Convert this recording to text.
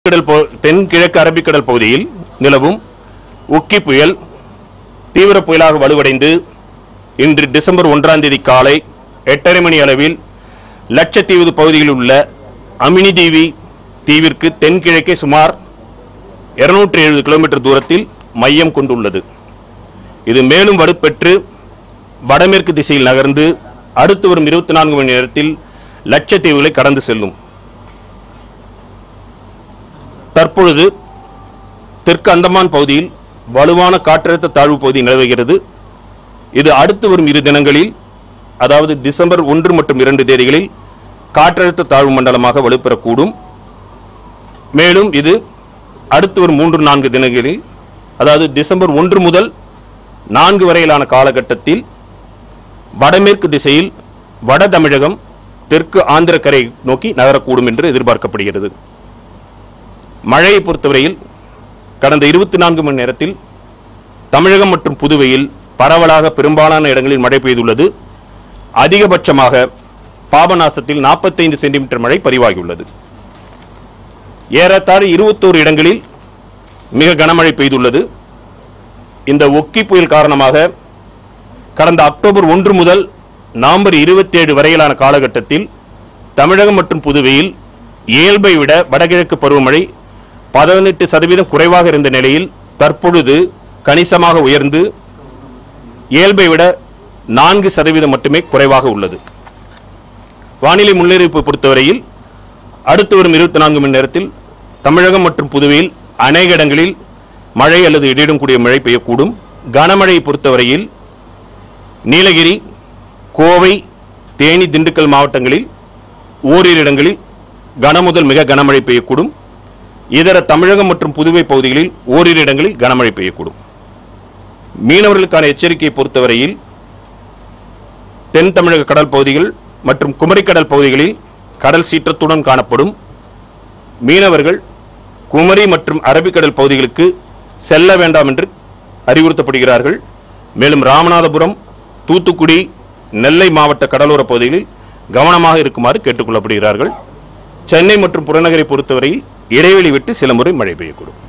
கடல் பகு- தென்கிழக்கு அரபிக்கடல் பகுதியில் நிலவும் உக்கி புயல் தீவிர புயலாக வலுவடைந்து இன்று டிசம்பர் ஒன்றாம் தேதி காலை எட்டரை மணி அளவில் லட்சத்தீவு பகுதியில் உள்ள அமினி தீவி தீவிற்கு தென்கிழக்கே சுமார் 270 எழுபது கிலோமீட்டர் தூரத்தில் மையம் கொண்டுள்ளது இது மேலும் வலுப்பெற்று வடமேற்கு திசையில் நகர்ந்து அடுத்து வரும் இருபத்தி நான்கு மணி நேரத்தில் லட்சத்தீவுகளை கடந்து செல்லும் தற்பொழுது தெற்கு அந்தமான் பகுதியில் வலுவான காற்றழுத்த தாழ்வு பகுதி நிலவுகிறது இது அடுத்து வரும் இரு தினங்களில் அதாவது டிசம்பர் ஒன்று மற்றும் இரண்டு தேதிகளில் காற்றழுத்த தாழ்வு மண்டலமாக வலுப்பெறக்கூடும் மேலும் இது அடுத்து வரும் மூன்று நான்கு தினங்களில் அதாவது டிசம்பர் ஒன்று முதல் நான்கு வரையிலான காலகட்டத்தில் வடமேற்கு திசையில் வட தமிழகம் தெற்கு ஆந்திரக்கரை நோக்கி நகரக்கூடும் என்று எதிர்பார்க்கப்படுகிறது மழையை பொறுத்தவரையில் கடந்த இருபத்தி நான்கு மணி நேரத்தில் தமிழகம் மற்றும் புதுவையில் பரவலாக பெரும்பாலான இடங்களில் மழை பெய்துள்ளது அதிகபட்சமாக பாபநாசத்தில் 45 சென்டிமீட்டர் மழை பதிவாகியுள்ளது ஏறத்தாழ இருபத்தோரு இடங்களில் மிக கனமழை பெய்துள்ளது இந்த ஒக்கி புயல் காரணமாக கடந்த அக்டோபர் ஒன்று முதல் நவம்பர் 27 வரையிலான காலகட்டத்தில் தமிழகம் மற்றும் புதுவையில் இயல்பை விட வடகிழக்கு பருவமழை பதினெட்டு சதவீதம் குறைவாக இருந்த நிலையில் தற்பொழுது கணிசமாக உயர்ந்து இயல்பை விட நான்கு சதவீதம் மட்டுமே குறைவாக உள்ளது வானிலை முன்னறிவிப்பு பொறுத்தவரையில் அடுத்து வரும் இருபத்தி நான்கு மணி நேரத்தில் தமிழகம் மற்றும் புதுவையில் அநேக இடங்களில் மழை அல்லது இடியுடன் கூடிய மழை பெய்யக்கூடும் கனமழையை பொறுத்தவரையில் நீலகிரி கோவை தேனி திண்டுக்கல் மாவட்டங்களில் ஓரிரு இடங்களில் கனமுதல் மிக கனமழை பெய்யக்கூடும் இதர தமிழகம் மற்றும் புதுவை பகுதிகளில் ஓரிரு இடங்களில் கனமழை பெய்யக்கூடும் மீனவர்களுக்கான எச்சரிக்கையை பொறுத்தவரையில் தென் தமிழக கடல் பகுதிகள் மற்றும் குமரிக்கடல் பகுதிகளில் கடல் சீற்றத்துடன் காணப்படும் மீனவர்கள் குமரி மற்றும் அரபிக்கடல் பகுதிகளுக்கு செல்ல வேண்டாம் என்று அறிவுறுத்தப்படுகிறார்கள் மேலும் ராமநாதபுரம் தூத்துக்குடி நெல்லை மாவட்ட கடலோர பகுதிகளில் கவனமாக இருக்குமாறு கேட்டுக்கொள்ளப்படுகிறார்கள் சென்னை மற்றும் புறநகரை பொறுத்தவரையில் இடைவெளி விட்டு சில முறை மழை பெய்யக்கூடும்